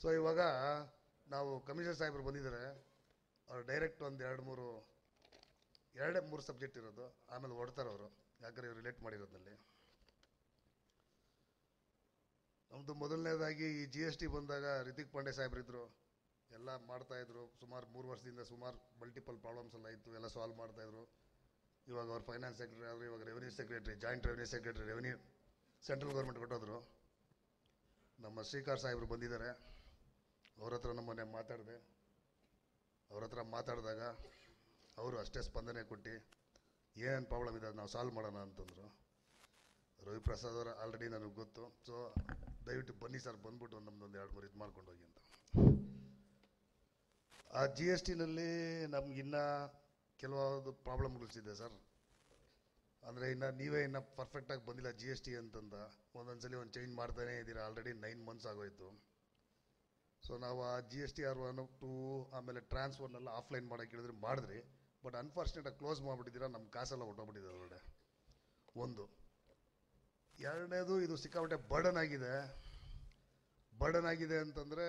So ಇವಾಗ ನಾವು commissioner ಸಾಹೇಬರು ಬಂದಿದ್ದಾರೆ ಅವ್ರು ಡೈರೆಕ್ಟ್ ಒಂದು ಎರಡು ಮೂರು ಎರಡೇ ಮೂರು ಸಬ್ಜೆಕ್ಟ್ ಇರೋದು ಆಮೇಲೆ ಹೊಡ್ತಾರೆ ಅವರು ಯಾಕಂದ್ರೆ ಇವ್ರು ರಿಲೇಟ್ ಮಾಡಿರೋದ್ರಲ್ಲಿ ನಮ್ಮದು ಮೊದಲನೇದಾಗಿ ಈ ಜಿ ಎಸ್ ಟಿ ಬಂದಾಗ ರಿತಿಕ್ ಪಾಂಡೆ ಸಾಹೇಬ್ರಿದ್ರು ಎಲ್ಲ ಮಾಡ್ತಾ ಇದ್ರು ಸುಮಾರು ಮೂರು ವರ್ಷದಿಂದ ಸುಮಾರು ಮಲ್ಟಿಪಲ್ ಪ್ರಾಬ್ಲಮ್ಸ್ ಎಲ್ಲ ಇತ್ತು ಎಲ್ಲ ಸಾಲ್ವ್ ಮಾಡ್ತಾ ಇದ್ರು ಇವಾಗ ಅವ್ರು ಫೈನಾನ್ಸ್ ಸೆಕ್ರೆಟರಿ ಆದರು ಇವಾಗ revenue secretary joint revenue secretary revenue central government ಕೊಟ್ಟೋದ್ರು ನಮ್ಮ ಶ್ರೀಕಾರ್ ಸಾಹೇಬರು ಬಂದಿದ್ದಾರೆ ಅವ್ರ ಹತ್ರ ನಮ್ಮನೆ ಮಾತಾಡಿದೆ ಅವ್ರ ಹತ್ರ ಮಾತಾಡಿದಾಗ ಅವರು ಅಷ್ಟೇ ಸ್ಪಂದನೆ ಕೊಟ್ಟು ಏನೇನು ಪ್ರಾಬ್ಲಮ್ ಇದೆ ಅದು ನಾವು ಸಾಲ್ವ್ ಮಾಡೋಣ ಅಂತಂದರು ರವಿಪ್ರಸಾದ್ ಅವರು ಆಲ್ರೆಡಿ ನನಗೆ ಗೊತ್ತು ಸೊ ದಯವಿಟ್ಟು ಬನ್ನಿ ಸರ್ ಬಂದ್ಬಿಟ್ಟು ನಮ್ದೊಂದು ಎರಡು ಮೂರು ಇದು ಮಾಡ್ಕೊಂಡು ಹೋಗಿ ಅಂತ ಆ ಜಿ ಎಸ್ ಟಿನಲ್ಲಿ ನಮ್ಗಿನ್ನ ಕೆಲವಾದ ಪ್ರಾಬ್ಲಮ್ಗಳಿದೆ ಸರ್ ಅಂದರೆ ಇನ್ನು ನೀವೇ ಇನ್ನು ಪರ್ಫೆಕ್ಟಾಗಿ ಬಂದಿಲ್ಲ ಜಿ ಎಸ್ ಟಿ ಅಂತಂದ ಒಂದೊಂದ್ಸಲಿ ಒಂದು ಚೇಂಜ್ ಮಾಡ್ತಾನೇ ಇದ್ದೀರಾ ಆಲ್ರೆಡಿ ನೈನ್ ಮಂತ್ಸ್ ಆಗೋಯ್ತು ಸೊ ನಾವು ಆ G S T R one two ಆಮೇಲೆ ಟ್ರಾನ್ಸ್ ಒನ್ನೆಲ್ಲ ಆಫ್ಲೈನ್ ಮಾಡೋಕೆ ಹೇಳಿದ್ರೆ ಮಾಡಿದ್ರಿ ಬಟ್ ಅನ್ಫಾರ್ಚುನೇಟಾಗಿ ಕ್ಲೋಸ್ ಮಾಡಿಬಿಟ್ಟಿದ್ದೀರಾ ನಮ್ಮ ಕಾಸೆಲ್ಲ ಹೊಟ್ಟೋಗ್ಬಿಟ್ಟಿದೆ ಹೊರಗಡೆ ಒಂದು ಎರಡನೇದು ಇದು ಸಿಕ್ಕಾಪಟ್ಟೆ ಬರ್ಡನ್ ಆಗಿದೆ ಬರ್ಡನ್ ಆಗಿದೆ ಅಂತಂದರೆ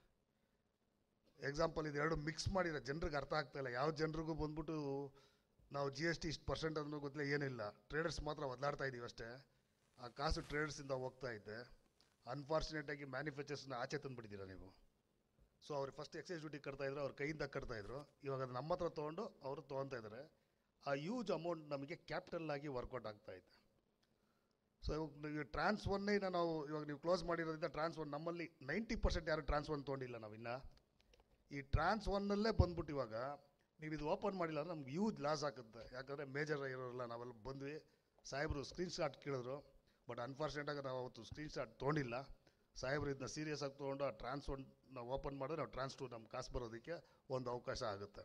ಎಕ್ಸಾಂಪಲ್ ಇದು ಎರಡು ಮಿಕ್ಸ್ ಮಾಡಿದ್ರೆ ಜನರಿಗೆ ಅರ್ಥ ಆಗ್ತಾ ಇಲ್ಲ ಯಾವ ಜನರಿಗೂ ಬಂದ್ಬಿಟ್ಟು ನಾವು ಜಿ ಎಸ್ ಟಿ ಇಷ್ಟು ಪರ್ಸೆಂಟ್ ಅನ್ನೋ ಗೊತ್ತಿಲ್ಲ ಏನಿಲ್ಲ ಟ್ರೇಡರ್ಸ್ ಮಾತ್ರ ಒದ್ದಾಡ್ತಾ ಇದ್ದೀವಿ ಅಷ್ಟೇ ಆ ಕಾಸು ಟ್ರೇಡರ್ಸಿಂದ ಹೋಗ್ತಾ ಐತೆ ಅನ್ಫಾರ್ಚುನೇಟಾಗಿ ಮ್ಯಾನುಫ್ಯಾಕ್ಚರ್ಸ್ನ ಆಚೆ ತಂದುಬಿಟ್ಟಿದ್ದೀರಾ ನೀವು ಸೊ ಅವ್ರು ಫಸ್ಟ್ ಎಕ್ಸೈಸ್ ಡ್ಯೂಟಿ ಕಟ್ತಾ ಇದ್ರು ಅವ್ರ ಕೈಯಿಂದ ಕಟ್ತಾ ಇದ್ರು ಇವಾಗ ಅದು ನಮ್ಮ ಹತ್ರ ತೊಗೊಂಡು ಅವರು ತೊಗೊತಾ ಇದ್ದಾರೆ ಆ ಯೂಜ್ ಅಮೌಂಟ್ ನಮಗೆ ಕ್ಯಾಪಿಟಲ್ ಆಗಿ ವರ್ಕೌಟ್ ಆಗ್ತಾ ಐತೆ ಸೊ ಇವಾಗ ಟ್ರಾನ್ಸ್ ಒನ್ನೇ ನಾವು ಇವಾಗ ನೀವು ಕ್ಲೋಸ್ ಮಾಡಿರೋದ್ರಿಂದ ಟ್ರಾನ್ಸ್ ಒನ್ ನಮ್ಮಲ್ಲಿ ನೈಂಟಿ ಪರ್ಸೆಂಟ್ ಯಾರು ಟ್ರಾನ್ಸ್ ಒನ್ ತೊಗೊಂಡಿಲ್ಲ ನಾವಿನ್ನ ಈ ಟ್ರಾನ್ಸ್ ಒನ್ನಲ್ಲೇ ಬಂದ್ಬಿಟ್ಟು ಇವಾಗ ನೀವು ಇದು ಓಪನ್ ಮಾಡಿಲ್ಲ ಅಂದ್ರೆ ನಮ್ಗೆ ಯೂಜ್ ಲಾಸ್ ಆಗುತ್ತೆ ಯಾಕಂದರೆ ಮೇಜರ್ ಇರೋಲ್ಲ ನಾವೆಲ್ಲ ಬಂದ್ವಿ ಸಾಹೇಬರು ಸ್ಕ್ರೀನ್ ಶಾಟ್ ಕೇಳಿದ್ರು ಬಟ್ ಅನ್ಫಾರ್ಚುನೇಟಾಗಿ ನಾವು ಅವತ್ತು ಸ್ಕ್ರೀನ್ ಶಾಟ್ ತೊಗೊಂಡಿಲ್ಲ ಸಾಹೇಬರು ಇದನ್ನ ಸೀರಿಯಸ್ ಆಗಿ ತೊಗೊಂಡು ಆ ಟ್ರಾನ್ಸ್ ಒನ್ ನಾವು ಓಪನ್ ಮಾಡಿದ್ರೆ ನಾವು ಟ್ರಾನ್ಸ್ ಟು ನಮ್ಮ ಕಾಸು ಬರೋದಕ್ಕೆ ಒಂದು ಅವಕಾಶ ಆಗುತ್ತೆ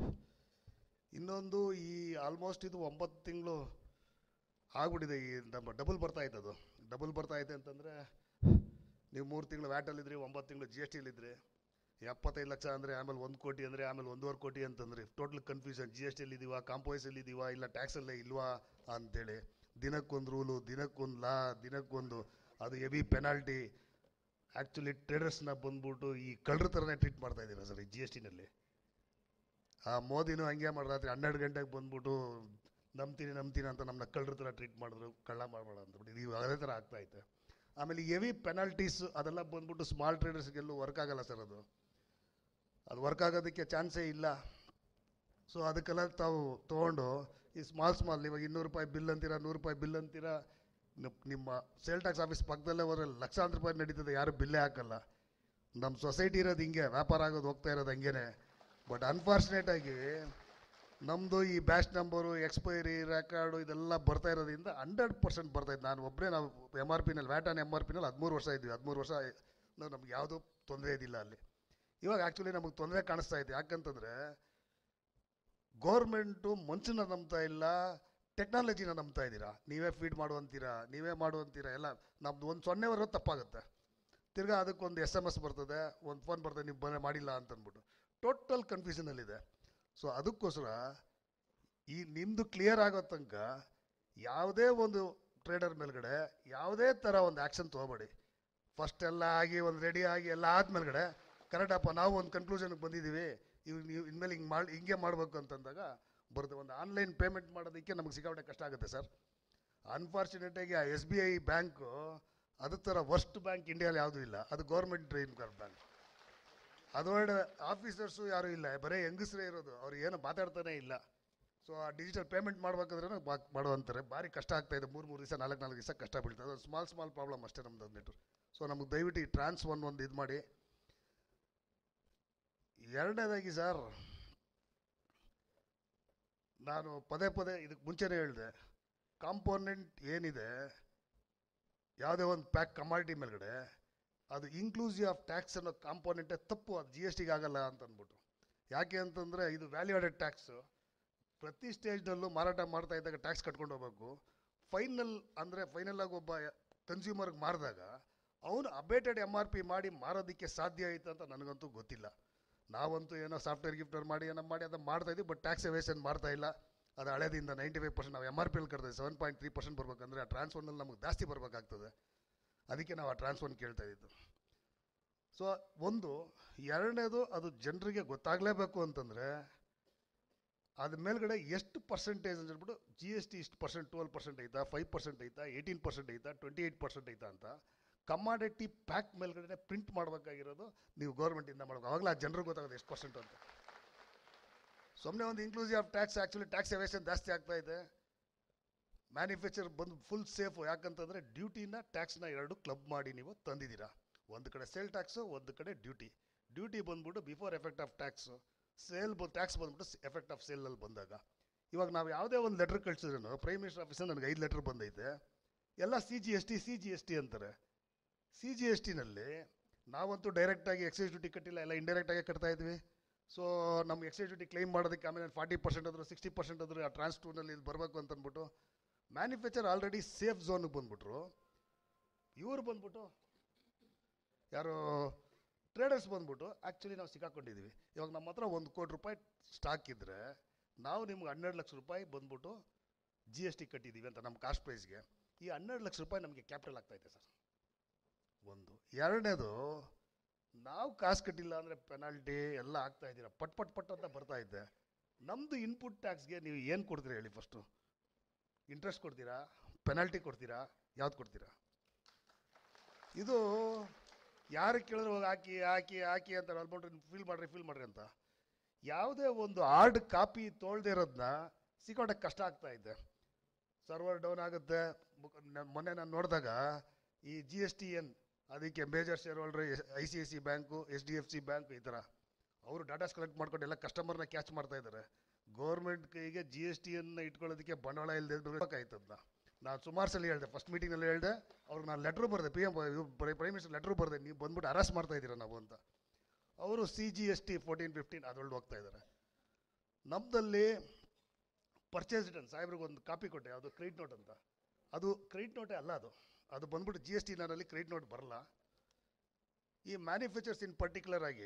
ಇನ್ನೊಂದು ಈ ಆಲ್ಮೋಸ್ಟ್ ಇದು ಒಂಬತ್ತು ತಿಂಗಳು ಆಗ್ಬಿಟ್ಟಿದೆ ಈ ನಮ್ಮ ಡಬಲ್ ಬರ್ತಾ ಐತೆ ಅದು ಡಬಲ್ ಬರ್ತಾ ಐತೆ ಅಂತಂದರೆ ನೀವು ಮೂರು ತಿಂಗಳು ವ್ಯಾಟಲ್ಲಿದ್ರಿ ಒಂಬತ್ತು ತಿಂಗಳು ಜಿ ಎಸ್ ಟಿಲಿದ್ರಿ ಎಪ್ಪತ್ತೈದು ಲಕ್ಷ ಅಂದರೆ ಆಮೇಲೆ ಒಂದು ಕೋಟಿ ಅಂದರೆ ಆಮೇಲೆ ಒಂದೂವರೆ ಕೋಟಿ ಅಂತಂದ್ರೆ ಟೋಟಲ್ ಕನ್ಫ್ಯೂಷನ್ ಜಿ ಎಸ್ ಟಿಲಿ ಇದೀವಾ ಕಾಂಪೋಯ್ಸಲ್ಲಿ ಇದೀವಾ ಇಲ್ಲ ಟ್ಯಾಕ್ಸಲ್ಲೇ ಇಲ್ವಾ ಅಂತೇಳಿ ದಿನಕ್ಕೊಂದು ರೂಲು ದಿನಕ್ಕೊಂದು ಲಾ ದಿನಕ್ಕೊಂದು ಅದು ಹೆವಿ ಪೆನಾಲ್ಟಿ ಆ್ಯಕ್ಚುಲಿ ಟ್ರೇಡರ್ಸ್ನ ಬಂದ್ಬಿಟ್ಟು ಈ ಕಳ್ಳರ ಥರನೇ ಟ್ರೀಟ್ ಮಾಡ್ತಾ ಇದ್ದೀರಾ ಸರ್ ಈ ಜಿ ಎಸ್ ಟಿನಲ್ಲಿ ಆ ಮೋದಿನೂ ಹಂಗೆ ಮಾಡಿ ರಾತ್ರಿ ಹನ್ನೆರಡು ಗಂಟೆಗೆ ಬಂದ್ಬಿಟ್ಟು ನಂಬ್ತೀನಿ ನಂಬ್ತೀನಿ ಅಂತ ನಮ್ಮನ್ನ ಕಳ್ಳರ ಥರ ಟ್ರೀಟ್ ಮಾಡಿದ್ರು ಕಳ್ಳ ಮಾಡಬೇಡ ಅಂತಬಿಟ್ಟು ಇದು ಅದೇ ಥರ ಆಗ್ತಾ ಐತೆ ಆಮೇಲೆ ಹೆವಿ ಪೆನಾಲ್ಟೀಸ್ ಅದೆಲ್ಲ ಬಂದ್ಬಿಟ್ಟು ಸ್ಮಾಲ್ ಟ್ರೇಡರ್ಸ್ಗೆಲ್ಲೂ ವರ್ಕ್ ಆಗಲ್ಲ ಸರ್ ಅದು ಅದು ವರ್ಕ್ ಆಗೋದಕ್ಕೆ ಚಾನ್ಸೇ ಇಲ್ಲ ಸೊ ಅದಕ್ಕೆಲ್ಲ ತಾವು ತೊಗೊಂಡು ಈ ಸ್ಮಾಲ್ ಸ್ಮಾಲ್ ಇವಾಗ ಇನ್ನೂರು ರೂಪಾಯಿ ಬಿಲ್ ಅಂತೀರಾ ನೂರು ರೂಪಾಯಿ ಬಿಲ್ ಅಂತೀರಾ ನಿಮ್- ನಿಮ್ಮ ಸೇಲ್ ಟ್ಯಾಕ್ಸ್ ಆಫೀಸ್ ಪಕ್ಕದಲ್ಲೇ ಹೋದ್ರೆ ಲಕ್ಷಾಂತರ ರೂಪಾಯಿ ನಡೀತದೆ ಯಾರು ಬಿಲ್ಲೇ ಹಾಕಲ್ಲ ನಮ್ಮ ಸೊಸೈಟಿ ಇರೋದು ಹಿಂಗೆ ವ್ಯಾಪಾರ ಆಗೋದು ಹೋಗ್ತಾ ಇರೋದು ಹಂಗೇನೆ ಬಟ್ ಅನ್ಫಾರ್ಚುನೇಟಾಗಿ ನಮ್ಮದು ಈ ಬ್ಯಾಚ್ ನಂಬರು ಎಕ್ಸ್ಪೈರಿ ರೆಕಾರ್ಡು ಇದೆಲ್ಲ ಬರ್ತಾ ಇರೋದ್ರಿಂದ ಹಂಡ್ರೆಡ್ ಪರ್ಸೆಂಟ್ ಬರ್ತಾ ಇತ್ತು ನಾನು ಒಬ್ಬರೇ ನಾವು ಎಮ್ ಆರ್ ಪಿನಲ್ಲಿ ವ್ಯಾಟನ್ ಎಮ್ ಆರ್ ಪಿನಲ್ಲಿ ಹದಿಮೂರು ವರ್ಷ ಇದ್ವಿ ಹದಿಮೂರು ವರ್ಷ ನಮ್ಗೆ ಯಾವುದೂ ತೊಂದರೆ ಇದ್ದಿಲ್ಲ ಅಲ್ಲಿ ಇವಾಗ ಆ್ಯಕ್ಚುಲಿ ನಮಗೆ ತೊಂದರೆ ಕಾಣಿಸ್ತಾ ಇದೆ ಯಾಕಂತಂದರೆ ಗೌರ್ಮೆಂಟು ಮನುಷ್ಯನ ನಂಬ್ತಾ ಇಲ್ಲ ಟೆಕ್ನಾಲಜಿನ ನಂಬ್ತಾ ಇದ್ದೀರಾ ನೀವೇ ಫೀಡ್ ಮಾಡುವಂತೀರಾ ನೀವೇ ಮಾಡುವಂತೀರಾ ಎಲ್ಲ ನಮ್ದು ಒಂದು ಸೊನ್ನೆ ಬರೋದು ತಪ್ಪಾಗುತ್ತೆ ತಿರ್ಗಾ ಅದಕ್ಕೊಂದು ಎಸ್ ಎಮ್ ಎಸ್ ಬರ್ತದೆ ಒಂದು ಫೋನ್ ಬರ್ತದೆ ನೀವು ಬರ ಮಾಡಿಲ್ಲ ಅಂತ ಅಂದ್ಬಿಟ್ಟು ಟೋಟಲ್ ಕನ್ಫ್ಯೂಷನಲ್ಲಿದೆ ಸೊ ಅದಕ್ಕೋಸ್ಕರ ಈ ನಿಮ್ಮದು ಕ್ಲಿಯರ್ ಆಗೋ ತನಕ ಯಾವುದೇ ಒಂದು ಟ್ರೇಡರ್ ಮೇಲ್ಗಡೆ ಯಾವುದೇ ಥರ ಒಂದು ಆ್ಯಕ್ಷನ್ ತೊಗೋಬೇಡಿ ಫಸ್ಟ್ ಎಲ್ಲ ಆಗಿ ಒಂದು ರೆಡಿ ಆಗಿ ಎಲ್ಲ ಆದ್ಮೇಲ್ಗಡೆ ಕರೆಕ್ಟಪ್ಪ ನಾವು ಒಂದು ಕನ್ಕ್ಲೂಷನ್ಗೆ ಬಂದಿದ್ದೀವಿ ಇವ್ ನೀವು ಇನ್ಮೇಲೆ ಹಿಂಗೆ ಮಾಡಿ ಹಿಂಗೆ ಮಾಡಬೇಕು ಅಂತಂದಾಗ ಬರುತ್ತೆ ಒಂದು ಆನ್ಲೈನ್ ಪೇಮೆಂಟ್ ಮಾಡೋದಕ್ಕೆ ನಮಗೆ ಸಿಕ್ಕಾಪಟ್ಟೆ ಕಷ್ಟ ಆಗುತ್ತೆ ಸರ್ ಅನ್ಫಾರ್ಚುನೇಟಾಗಿ ಆ ಎಸ್ ಬಿ ಐ ಬ್ಯಾಂಕು ಅದ್ರ ಥರ ವರ್ಸ್ಟ್ ಬ್ಯಾಂಕ್ ಇಂಡಿಯಾಲಿ ಯಾವುದೂ ಇಲ್ಲ ಅದು ಗೌರ್ಮೆಂಟ್ ಡ್ರೈನ್ ಕಾರ್ಡ್ ಬ್ಯಾಂಕ್ ಅದೊಳ್ಳೆ ಆಫೀಸರ್ಸು ಯಾರೂ ಇಲ್ಲ ಬರೀ ಹೆಂಗಸರೇ ಇರೋದು ಅವ್ರು ಏನು ಮಾತಾಡ್ತಾನೆ ಇಲ್ಲ ಸೊ ಆ ಡಿಜಿಟಲ್ ಪೇಮೆಂಟ್ ಮಾಡ್ಬೇಕಾದ್ರೆ ಮಾಡುವಂತಾರೆ ಭಾರಿ ಕಷ್ಟ ಆಗ್ತಾ ಇದೆ ಮೂರು ಮೂರು ದಿವಸ ನಾಲ್ಕು ನಾಲ್ಕು ದಿವಸ ಕಷ್ಟ ಬೀಳ್ತದೆ ಅದು ಸ್ಮಾಲ್ ಸ್ಮಾಲ್ ಪ್ರಾಬ್ಲಮ್ ಅಷ್ಟೇ ನಮ್ದು ನೆಟ್ವರ್ಕ್ ಸೊ ನಮಗೆ ದಯವಿಟ್ಟು ಈ ಟ್ರಾನ್ಸ್ ಒನ್ ಒಂದು ಇದು ಮಾಡಿ ಎರಡನೇದಾಗಿ ಸರ್ ನಾನು ಪದೇ ಪದೇ ಇದಕ್ಕೆ ಮುಂಚೆನೇ ಹೇಳಿದೆ ಕಾಂಪೋನೆಂಟ್ ಏನಿದೆ ಯಾವುದೇ ಒಂದು ಪ್ಯಾಕ್ ಕಮಾಡಿಟಿ ಮೇಲ್ಗಡೆ ಅದು ಇನ್ಕ್ಲೂಸಿವ್ ಆಫ್ ಟ್ಯಾಕ್ಸ್ ಅನ್ನೋ ಕಾಂಪೋನೆಂಟೇ ತಪ್ಪು ಅದು ಜಿ ಎಸ್ ಟಿಗೆ ಆಗಲ್ಲ ಅಂತ ಅಂದ್ಬಿಟ್ಟು ಯಾಕೆ ಅಂತಂದರೆ ಇದು ವ್ಯಾಲ್ಯೂ ಆಡೆಡ್ ಟ್ಯಾಕ್ಸು ಪ್ರತಿ ಸ್ಟೇಜ್ನಲ್ಲೂ ಮಾರಾಟ ಮಾಡ್ತಾ ಇದ್ದಾಗ ಟ್ಯಾಕ್ಸ್ ಕಟ್ಕೊಂಡು ಹೋಗ್ಬೇಕು ಫೈನಲ್ ಅಂದರೆ ಫೈನಲ್ ಆಗಿ ಒಬ್ಬ ಕನ್ಸ್ಯೂಮರ್ಗೆ ಮಾರಿದಾಗ ಅವನು ಅಬೇಟೆಡ್ ಎಮ್ ಆರ್ ಪಿ ಮಾಡಿ ಮಾರೋದಕ್ಕೆ ಸಾಧ್ಯ ಆಯ್ತು ಅಂತ ನನಗಂತೂ ಗೊತ್ತಿಲ್ಲ ನಾವಂತೂ ಏನೋ ಸಾಫ್ಟ್ವೇರ್ ಗಿಫ್ಟ್ವೇರ್ ಮಾಡಿ ಏನೋ ಮಾಡಿ ಅದನ್ನು ಮಾಡ್ತಾ ಇದ್ವಿ ಬಟ್ ಟ್ಯಾಕ್ಸ್ ಎವೇಷನ್ ಮಾಡ್ತಾ ಇಲ್ಲ ಅದು ಹಳೆದಿಂದ ನೈಂಟಿ ಫೈವ್ ಪರ್ಸೆಂಟ್ ನಾವು ಎಮ್ ಆರ್ ಪಿ ಅಲ್ಲಿ ಕಟ್ತೀವಿ ಸೆವೆನ್ ಪಾಯಿಂಟ್ ತ್ರೀ ಪರ್ಸೆಂಟ್ ಬರ್ಬೇಕಂದ್ರೆ ಆ ಟ್ರಾನ್ಸ್ಫರ್ನಲ್ಲಿ ನಮಗೆ ಜಾಸ್ತಿ ಬರಬೇಕಾಗ್ತದೆ ಅದಕ್ಕೆ ನಾವು ಆ ಟ್ರಾನ್ಸ್ಫರ್ ಕೇಳ್ತಾ ಇದ್ದು ಸೊ ಒಂದು ಎರಡನೇದು ಅದು ಜನರಿಗೆ ಗೊತ್ತಾಗಲೇಬೇಕು ಅಂತಂದರೆ ಅದ್ರ ಮೇಲ್ಗಡೆ ಎಷ್ಟು ಪರ್ಸೆಂಟೇಜ್ ಅಂತ ಹೇಳ್ಬಿಟ್ಟು ಜಿ ಎಸ್ ಟಿ ಇಷ್ಟು ಪರ್ಸೆಂಟ್ ಟ್ವೆಲ್ ಪರ್ಸೆಂಟ್ ಐತಾ ಫೈವ್ ಪರ್ಸೆಂಟ್ ಐತಾ ಏಯ್ಟೀನ್ ಪರ್ಸೆಂಟ್ ಐತಾ ಟ್ವೆಂಟಿ ಏಯ್ಟ್ ಪರ್ಸೆಂಟ್ ಐತಾ ಅಂತ ಕಮಾಡಿಟಿ ಪ್ಯಾಕ್ ಮೇಲ್ಗಡೆ ಪ್ರಿಂಟ್ ಮಾಡಬೇಕಾಗಿರೋದು ನೀವು ಗೌರ್ಮೆಂಟಿಂದ ಮಾಡಬೇಕು ಅವಾಗಲೇ ಆ ಜನರಿಗೆ ಗೊತ್ತಾಗೋದು ಎಷ್ಟು ಪರ್ಸೆಂಟ್ ಅಂತ ಸುಮ್ಮನೆ ಒಂದು inclusive of tax actually tax evasion ಜಾಸ್ತಿ ಆಗ್ತಾ ಇದೆ ಮ್ಯಾನುಫ್ಯಾಕ್ಚರ್ ಬಂದು ಫುಲ್ ಸೇಫು ಯಾಕಂತಂದರೆ ಡ್ಯೂಟಿನ ಟ್ಯಾಕ್ಸ್ನ ಎರಡು ಕ್ಲಬ್ ಮಾಡಿ ನೀವು ತಂದಿದ್ದೀರಾ ಒಂದು ಕಡೆ ಸೇಲ್ ಟ್ಯಾಕ್ಸು ಒಂದು ಕಡೆ ಡ್ಯೂಟಿ ಡ್ಯೂಟಿ ಬಂದ್ಬಿಟ್ಟು before effect of tax sale ಬಂದು ಟ್ಯಾಕ್ಸ್ ಬಂದ್ಬಿಟ್ಟು ಎಫೆಕ್ಟ್ ಆಫ್ ಸೇಲಲ್ಲಿ ಬಂದಾಗ ಇವಾಗ ನಾವು ಯಾವುದೇ ಒಂದು ಲೆಟ್ರ್ ಕಳಿಸಿದ್ರೂ ಪ್ರೈಮ್ ಮಿನಿಸ್ಟರ್ ಆಫೀಸಿಂದ ನನಗೆ ಐದು ಲೆಟ್ರ್ ಬಂದೈತೆ ಎಲ್ಲ C G S T C G S T ಅಂತಾರೆ ಸಿ ಜಿ ಎಸ್ ಟಿನಲ್ಲಿ ನಾವಂತೂ ಡೈರೆಕ್ಟಾಗಿ ಎಕ್ಸೈಸ್ ಡ್ಯೂಟಿ ಕಟ್ಟಿಲ್ಲ ಎಲ್ಲ ಇಂಡೈರೆಕ್ಟಾಗಿ ಕಟ್ತಾ ಇದ್ವಿ ಸೊ ನಮ್ಮ ಎಕ್ಸೈಸ್ ಡ್ಯೂಟಿ ಕ್ಲೈಮ್ ಮಾಡೋದಕ್ಕೆ ಆಮೇಲೆ ಫಾರ್ಟಿ ಪರ್ಸೆಂಟ್ ಆದರೂ ಸಿಕ್ಸ್ಟಿ ಪರ್ಸೆಂಟ್ ಆದರೂ ಆ ಟ್ರಾನ್ಸ್ ಟೂನಲ್ಲಿ ಇದು ಬರಬೇಕು ಅಂತ ಅಂದ್ಬಿಟ್ಟು ಮ್ಯಾನುಫ್ಯಾಕ್ಚರ್ ಆಲ್ರೆಡಿ ಸೇಫ್ ಝೋನ್ಗೆ ಬಂದ್ಬಿಟ್ರು ಇವರು ಬಂದ್ಬಿಟ್ಟು ಯಾರು ಟ್ರೇಡರ್ಸ್ ಬಂದ್ಬಿಟ್ಟು ಆ್ಯಕ್ಚುಲಿ ನಾವು ಸಿಕ್ಕಾಕೊಂಡಿದ್ದೀವಿ ಇವಾಗ ನಮ್ಮ ಹತ್ರ ಒಂದು ಕೋಟಿ ರೂಪಾಯಿ ಸ್ಟಾಕ್ ಇದ್ದರೆ ನಾವು ನಿಮ್ಗೆ ಹನ್ನೆರಡು ಲಕ್ಷ ರೂಪಾಯಿ ಬಂದ್ಬಿಟ್ಟು ಜಿ ಎಸ್ ಟಿ ಕಟ್ಟಿದ್ದೀವಿ ಅಂತ ನಮ್ಮ ಕಾಸ್ಟ್ ಪ್ರೈಸ್ಗೆ ಈ ಹನ್ನೆರಡು ಲಕ್ಷ ರೂಪಾಯಿ ನಮಗೆ ಕ್ಯಾಪಿಟಲ್ ಆಗ್ತಾಯಿದೆ ಸರ್ ಒಂದು ಎರಡನೇದು ನಾವು ಕಾಸು ಕಟ್ಟಿಲ್ಲ ಅಂದರೆ ಪೆನಾಲ್ಟಿ ಎಲ್ಲ ಆಗ್ತಾ ಇದ್ದೀರಾ ಪಟ್ ಪಟ್ ಪಟ್ ಅಂತ ಬರ್ತಾ ಇದ್ದೆ ನಮ್ಮದು ಇನ್ಪುಟ್ ಟ್ಯಾಕ್ಸ್ಗೆ ನೀವು ಏನು ಕೊಡ್ತೀರಾ ಹೇಳಿ ಫಸ್ಟು ಇಂಟ್ರೆಸ್ಟ್ ಕೊಡ್ತೀರಾ ಪೆನಾಲ್ಟಿ ಕೊಡ್ತೀರಾ ಯಾವ್ದು ಕೊಡ್ತೀರಾ ಇದು ಯಾರು ಕೇಳಿದ್ರು ಹೋಗಿ ಹಾಕಿ ಹಾಕಿ ಹಾಕಿ ಅಂತ ಅಲ್ಬಿಟ್ರೆ ಫೀಲ್ ಮಾಡ್ರಿ ಫೀಲ್ ಮಾಡ್ರಿ ಅಂತ ಯಾವುದೇ ಒಂದು ಹಾರ್ಡ್ ಕಾಪಿ ತೊಳ್ದೇ ಇರೋದನ್ನ ಸಿಕ್ಕೋಟಕ್ಕೆ ಕಷ್ಟ ಆಗ್ತಾ ಇದೆ ಸರ್ವರ್ ಡೌನ್ ಆಗುತ್ತೆ ಬುಕ್- ನ- ಮೊನ್ನೆ ನಾನು ನೋಡಿದಾಗ ಈ ಜಿ ಎಸ್ ಟಿ ಎನ್ ಅದಕ್ಕೆ major share holder I C I C bank H D F C bank ಈ ಥರ ಅವರು ಡಾಟಾಸ್ ಕಲೆಕ್ಟ್ ಮಾಡ್ಕೊಂಡು ಎಲ್ಲ ಕಸ್ಟಮರ್ನ ಕ್ಯಾಚ್ ಮಾಡ್ತಾ ಇದ್ದಾರೆ ಗೌರ್ಮೆಂಟ್ ಕೈಗೆ ಜಿ ಎಸ್ ಟಿಯನ್ನು ಇಟ್ಕೊಳ್ಳೋದಕ್ಕೆ ಬಂಡವಾಳ ಇಲ್ಲದೆ ಬೇಕಾಯ್ತು ಅದನ್ನ ನಾನು ಸುಮಾರು ಸಲ ಹೇಳಿದೆ ಫಸ್ಟ್ ಮೀಟಿಂಗ್ನಲ್ಲಿ ಹೇಳಿದೆ ಅವ್ರಿಗೆ ನಾನು ಲೆಟ್ರ್ ಬರೆದೆ P M prime minister letter ಬರೆದೆ ನೀವು ಬಂದ್ಬಿಟ್ಟು ಅರೆಸ್ಟ್ ಮಾಡ್ತಾ ಇದ್ದೀರಾ ನಾವು ಅಂತ ಅವರು C G S T fourteen fifteen ಅದರೊಳಗೆ ಹೋಗ್ತಾ ಇದ್ದಾರೆ ನಮ್ಮದಲ್ಲಿ ಪರ್ಚೇಸ್ ರಿಟರ್ನ್ ಸಾಹೇಬ್ರಿಗೆ ಒಂದು ಕಾಪಿ ಕೊಟ್ಟೆ ಅದು ಕ್ರೆಡಿಟ್ ನೋಟ್ ಅಂತ ಅದು ಕ್ರೆಡಿಟ್ ನೋಟೇ ಅಲ್ಲ ಅದು ಅದು ಬಂದ್ಬಿಟ್ಟು ಜಿ ಎಸ್ ಟಿ ನಲ್ಲಿ ಕ್ರೆಡಿಟ್ ನೋಟ್ ಬರಲ್ಲ ಈ ಮ್ಯಾನುಫ್ಯಾಕ್ಚರ್ಸ್ ಇನ್ ಪರ್ಟಿಕ್ಯುಲರ್ ಆಗಿ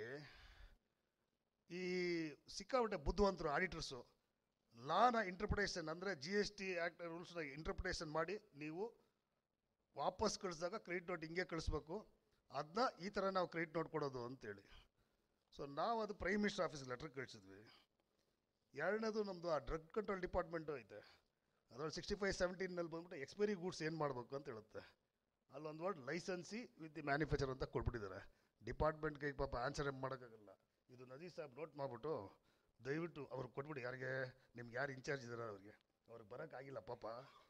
ಈ ಸಿಕ್ಕಾಪಟ್ಟೆ ಬುದ್ಧಿವಂತರು ಆಡಿಟರ್ಸು ಲಾನ ಇಂಟರ್ಪ್ರಿಟೇಷನ್ ಅಂದರೆ ಜಿ ಎಸ್ ಟಿ ಆ್ಯಕ್ಟ್ ರೂಲ್ಸ್ನ ಇಂಟರ್ಪ್ರಿಟೇಷನ್ ಮಾಡಿ ನೀವು ವಾಪಸ್ ಕಳಿಸಿದಾಗ ಕ್ರೆಡಿಟ್ ನೋಟ್ ಹಿಂಗೆ ಕಳಿಸ್ಬೇಕು ಅದನ್ನ ಈ ಥರ ನಾವು ಕ್ರೆಡಿಟ್ ನೋಟ್ ಕೊಡೋದು ಅಂತೇಳಿ ಸೊ ನಾವು ಅದು ಪ್ರೈಮ್ ಮಿನಿಸ್ಟರ್ ಆಫೀಸ್ಗೆ ಲೆಟ್ರ್ ಕಳಿಸಿದ್ವಿ ಎರಡನೇದು ನಮ್ಮದು ಆ ಡ್ರಗ್ ಕಂಟ್ರೋಲ್ ಡಿಪಾರ್ಟ್ಮೆಂಟು ಐತೆ ಅದರಲ್ಲಿ ಸಿಕ್ಸ್ಟಿ ಫೈವ್ ಸೆವೆಂಟೀನಲ್ಲಿ ಬಂದ್ಬಿಟ್ಟು ಎಕ್ಸ್ಪೈರಿ ಗೂಡ್ಸ್ ಏನು ಮಾಡಬೇಕು ಅಂತ ಹೇಳುತ್ತೆ ಅಲ್ಲೊಂದು word licensee with the manufacturer ಅಂತ ಕೊಟ್ಬಿಟ್ಟಿದ್ದಾರೆ ಡಿಪಾರ್ಟ್ಮೆಂಟ್ ಕೈಗೆ ಪಾಪ ಆನ್ಸರ್ ಮಾಡೋಕ್ಕಾಗಲ್ಲ ಇದು ನದಿ ಸಾಹೇಬ್ ನೋಟ್ ಮಾಡಿಬಿಟ್ಟು ದಯವಿಟ್ಟು ಅವ್ರಿಗೆ ಕೊಟ್ಬಿಡಿ ಯಾರಿಗೆ ನಿಮ್ಗೆ ಯಾರು ಇನ್ಚಾರ್ಜ್ ಇದ್ದಾರೆ ಅವ್ರಿಗೆ ಅವ್ರಿಗೆ ಬರೋಕ್ಕಾಗಿಲ್ಲ ಪಾಪ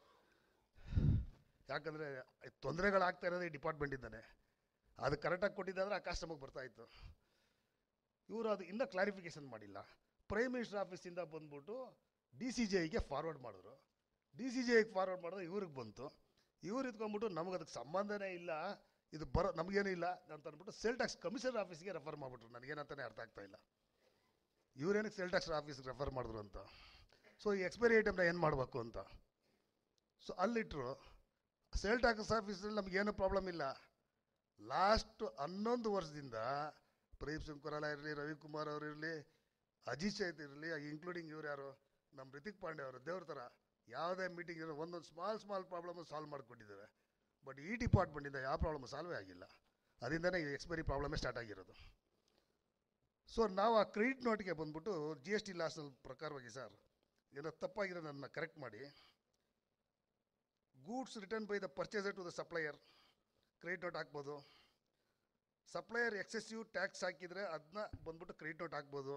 ಯಾಕಂದರೆ ತೊಂದರೆಗಳಾಗ್ತಾ ಇರೋದು ಈ ಡಿಪಾರ್ಟ್ಮೆಂಟಿಂದನೇ ಅದು ಕರೆಕ್ಟಾಗಿ ಕೊಟ್ಟಿದ್ದಾದ್ರೆ ಆ ಕಸ್ಟಮರ್ಗೆ ಬರ್ತಾ ಇತ್ತು ಇವರು ಅದು ಇನ್ನೂ ಕ್ಲಾರಿಫಿಕೇಶನ್ ಮಾಡಿಲ್ಲ ಪ್ರೈಮ್ ಮಿನಿಸ್ಟರ್ ಆಫೀಸಿಂದ ಬಂದ್ಬಿಟ್ಟು ಡಿ ಸಿ ಜಿ ಐಗೆ ಫಾರ್ವರ್ಡ್ ಮಾಡಿದ್ರು ಡಿ ಸಿ ಜಿ ಐಗೆ ಫಾರ್ವರ್ಡ್ ಮಾಡಿದ್ರೆ ಇವ್ರಿಗೆ ಬಂತು ಇವ್ರು ಇದ್ಕೊಂಡ್ಬಿಟ್ಟು ನಮಗೆ ಅದಕ್ಕೆ ಸಂಬಂಧನೇ ಇಲ್ಲ ಇದು ಬರೋ ನಮಗೇನೂ ಇಲ್ಲ ಅಂತ ಅಂದ್ಬಿಟ್ಟು ಸೇಲ್ ಟ್ಯಾಕ್ಸ್ ಕಮಿಷನರ್ ಆಫೀಸ್ಗೆ ರೆಫರ್ ಮಾಡಿಬಿಟ್ರು ನನಗೇನಂತಾನೆ ಅರ್ಥ ಆಗ್ತಾ ಇಲ್ಲ ಇವ್ರೇನಕ್ಕೆ ಸೇಲ್ ಟ್ಯಾಕ್ಸ್ ಆಫೀಸ್ಗೆ ರೆಫರ್ ಮಾಡಿದ್ರು ಅಂತ ಸೊ ಈ ಎಕ್ಸ್ಪೈರಿ ಐಟಮ್ನ ಏನು ಮಾಡಬೇಕು ಅಂತ ಸೊ ಅಲ್ಲಿಟ್ಟರು ಸೇಲ್ ಟ್ಯಾಕ್ಸ್ ಆಫೀಸಲ್ಲಿ ನಮಗೇನು ಪ್ರಾಬ್ಲಮ್ ಇಲ್ಲ ಲಾಸ್ಟ್ ಹನ್ನೊಂದು ವರ್ಷದಿಂದ ಪ್ರದೀಪ್ ಸಿಂಗ್ ಕೊರಾಲ ಇರಲಿ ರವಿಕುಮಾರ್ ಅವರು ಇರಲಿ ಅಜಿತ್ ಚೈತ್ ಇರಲಿ ಇನ್ಕ್ಲೂಡಿಂಗ್ ಇವ್ರು ಯಾರು ನಮ್ಮ ರಿತಿಕ್ ಪಾಂಡೆ ಅವರು ದೇವ್ರ ಥರ ಯಾವುದೇ ಮೀಟಿಂಗ್ ಇರೋ ಒಂದೊಂದು ಸ್ಮಾಲ್ ಸ್ಮಾಲ್ ಪ್ರಾಬ್ಲಮ್ ಸಾಲ್ವ್ ಮಾಡಿಕೊಟ್ಟಿದ್ದಾರೆ ಬಟ್ ಈ ಡಿಪಾರ್ಟ್ಮೆಂಟಿಂದ ಯಾವ ಪ್ರಾಬ್ಲಮ್ ಸಾಲ್ವೇ ಆಗಿಲ್ಲ ಅದರಿಂದನೇ ಈ ಎಕ್ಸ್ಪೈರಿ ಪ್ರಾಬ್ಲಮೇ ಸ್ಟಾರ್ಟ್ ಆಗಿರೋದು ಸೊ ನಾವು ಆ ಕ್ರೆಡಿಟ್ ನೋಟ್ಗೆ ಬಂದ್ಬಿಟ್ಟು ಜಿ ಎಸ್ ಟಿ ಲಾಸ್ನಲ್ಲಿ ಪ್ರಕಾರವಾಗಿ ಸರ್ ಏನೋ ತಪ್ಪಾಗಿರೋ ನನ್ನ ಕರೆಕ್ಟ್ ಮಾಡಿ goods return by the purchaser to the supplier credit note ಹಾಕ್ಬೋದು ಸಪ್ಲೈಯರ್ ಎಕ್ಸೆಸಿವ್ ಟ್ಯಾಕ್ಸ್ ಹಾಕಿದರೆ ಅದನ್ನ ಬಂದ್ಬಿಟ್ಟು ಕ್ರೆಡಿಟ್ ನೋಟ್ ಹಾಕ್ಬೋದು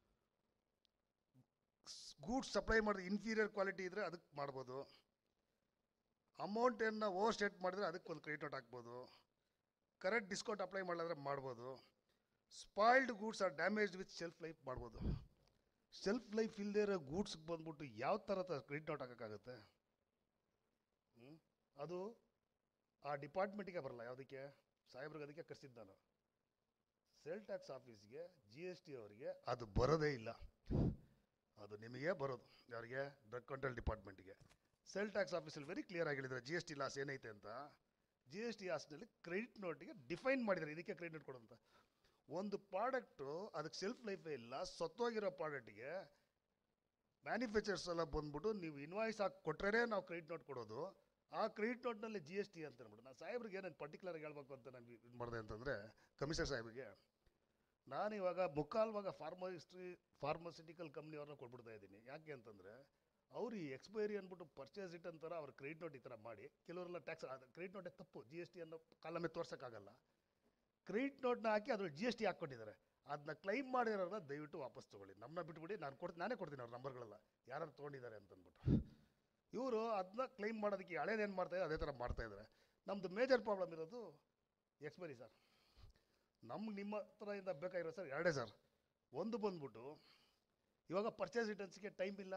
ಗೂಡ್ಸ್ ಸಪ್ಲೈ ಮಾಡಿದ್ರೆ ಇನ್ಫೀರಿಯರ್ ಕ್ವಾಲಿಟಿ ಇದ್ದರೆ ಅದಕ್ಕೆ ಮಾಡ್ಬೋದು ಅಮೌಂಟನ್ನು ಓವರ್ ಸ್ಟೇಟ್ ಮಾಡಿದ್ರೆ ಅದಕ್ಕೆ ಒಂದು ಕ್ರೆಡಿಟ್ ನೋಟ್ ಹಾಕ್ಬೋದು ಕರೆಕ್ಟ್ ಡಿಸ್ಕೌಂಟ್ ಅಪ್ಲೈ ಮಾಡಿದ್ರೆ ಮಾಡ್ಬೋದು spoiled goods or damaged with self life ಮಾಡ್ಬೋದು ಸೆಲ್ಫ್ ಲೈಫ್ ಇಲ್ಲದೆ ಇರೋ ಗೂಡ್ಸ್ಗೆ ಬಂದ್ಬಿಟ್ಟು ಯಾವ ಥರ ಕ್ರೆಡಿಟ್ ನೋಟ್ ಹಾಕೋಕ್ಕಾಗುತ್ತೆ ಹ್ಮ್? ಅದು ಆ ಡಿಪಾರ್ಟ್ಮೆಂಟಿಗೆ ಬರಲ್ಲ ಯಾವುದಕ್ಕೆ ಸಾಹೇಬ್ರಿಗೆ ಅದಕ್ಕೆ ಕರ್ಸಿದ್ದು ನಾನು ಸೇಲ್ ಟ್ಯಾಕ್ಸ್ ಆಫೀಸ್ಗೆ ಜಿ ಎಸ್ ಟಿ ಅವರಿಗೆ ಅದು ಬರೋದೇ ಇಲ್ಲ ಅದು ನಿಮಗೆ ಬರೋದು ಯಾರಿಗೆ ಡ್ರಗ್ ಕಂಟ್ರೋಲ್ ಡಿಪಾರ್ಟ್ಮೆಂಟಿಗೆ ಸೇಲ್ ಟ್ಯಾಕ್ಸ್ ಆಫೀಸಲ್ಲಿ ವೆರಿ ಕ್ಲಿಯರ್ ಆಗಿ ಹೇಳಿದ್ದಾರೆ ಜಿ ಎಸ್ ಟಿ ಲಾಸ್ ಏನೈತೆ ಅಂತ ಜಿ ಎಸ್ ಟಿ ಲಾಸ್ನಲ್ಲಿ ಕ್ರೆಡಿಟ್ ನೋಟಿಗೆ ಡಿಫೈನ್ ಮಾಡಿದ್ದಾರೆ ಇದಕ್ಕೆ ಕ್ರೆಡಿಟ್ ನೋಟ್ ಕೊಡೋಂತ ಒಂದು ಪ್ರಾಡಕ್ಟು ಅದಕ್ಕೆ ಸೆಲ್ಫ್ ಲೈಫೇ ಇಲ್ಲ ಸತ್ತೋಗಿರೋ ಪ್ರಾಡಕ್ಟಿಗೆ ಮ್ಯಾನುಫ್ಯಾಕ್ಚರ್ಸ್ ಎಲ್ಲ ಬಂದ್ಬಿಟ್ಟು ನೀವು ಇನ್ವಾಯ್ಸ್ ಹಾಕಿ ಕೊಟ್ಟರೆ ನಾವು ಕ್ರೆಡಿಟ್ ನೋಟ್ ಕೊಡೋದು ಆ ಕ್ರೆಡಿಟ್ ನೋಟ್ನಲ್ಲಿ ಜಿ ಎಸ್ ಟಿ ಅಂತ ಅಂದ್ಬಿಟ್ಟು ನಾನು ಸಾಹೇಬ್ರಿಗೆ ನಾನು ಪರ್ಟಿಕ್ಯುಲರ್ ಹೇಳ್ಬೇಕು ಅಂತ ನಾನು ಇದು ಮಾಡಿದೆ ಅಂತಂದರೆ ಕಮಿಷನರ್ ಸಾಹೇಬ್ಗೆ ನಾನು ಇವಾಗ ಮುಕ್ಕಾಲ್ವಾಗ ಫಾರ್ಮಸಿಸ್ಟ್ರಿ ಫಾರ್ಮಸ್ಯೂಟಿಕಲ್ ಕಂಪ್ನಿಯವ್ರನ್ನ ಕೊಟ್ಬಿಡ್ತಾ ಇದ್ದೀನಿ ಯಾಕೆ ಅಂತಂದರೆ ಅವ್ರು ಈ ಎಕ್ಸ್ಪೈರಿ ಅಂದ್ಬಿಟ್ಟು ಪರ್ಚೇಸ್ ಇಟ್ ಅಂತಾರೆ ಅವ್ರ ಕ್ರೆಡಿಟ್ ನೋಟ್ ಈ ಥರ ಮಾಡಿ ಕೆಲವರೆಲ್ಲ ಟ್ಯಾಕ್ಸ್ ಕ್ರೆಡಿಟ್ ನೋಟೇ ತಪ್ಪು ಜಿ ಎಸ್ ಟಿ ಅನ್ನೋ ಕಾಲಮೇ ತೋರ್ಸೋಕ್ಕಾಗಲ್ಲ ಕ್ರೆಡಿಟ್ ನೋಟ್ನ ಹಾಕಿ ಅದ್ರ ಜಿ ಎಸ್ ಟಿ ಹಾಕ್ಕೊಟ್ಟಿದ್ದಾರೆ ಅದನ್ನ ಕ್ಲೈಮ್ ಮಾಡಿರೋರನ್ನ ದಯವಿಟ್ಟು ವಾಪಸ್ ತೊಗೊಳ್ಳಿ ನಮ್ಮನ್ನ ಬಿಟ್ಬಿಡಿ ನಾನು ಕೊಡ್ತೀನಿ ನಾನೇ ಕೊಡ್ತೀನಿ ಅವ್ರ ನಂಬರ್ಗಳೆಲ್ಲ ಯಾರು ತೊಗೊಂಡಿದ್ದಾರೆ ಅಂತಂದ್ಬಿಟ್ಟು ಇವರು ಅದನ್ನ ಕ್ಲೈಮ್ ಮಾಡೋದಕ್ಕೆ ಹಳೇದೇನು ಮಾಡ್ತಾ ಇದ್ದಾರೆ ಅದೇ ಥರ ಮಾಡ್ತಾ ಇದ್ದಾರೆ ನಮ್ಮದು ಮೇಜರ್ ಪ್ರಾಬ್ಲಮ್ ಇರೋದು ಎಕ್ಸ್ಪೈರಿ ಸರ್ ನಮ್ಗೆ ನಿಮ್ಮ ಹತ್ರ ಇಂದ ಬೇಕಾಗಿರೋ ಸರ್ ಎರಡೇ ಸರ್ ಒಂದು ಬಂದ್ಬಿಟ್ಟು ಇವಾಗ ಪರ್ಚೇಸ್ ರಿಟರ್ನ್ಸ್ಗೆ ಟೈಮ್ ಇಲ್ಲ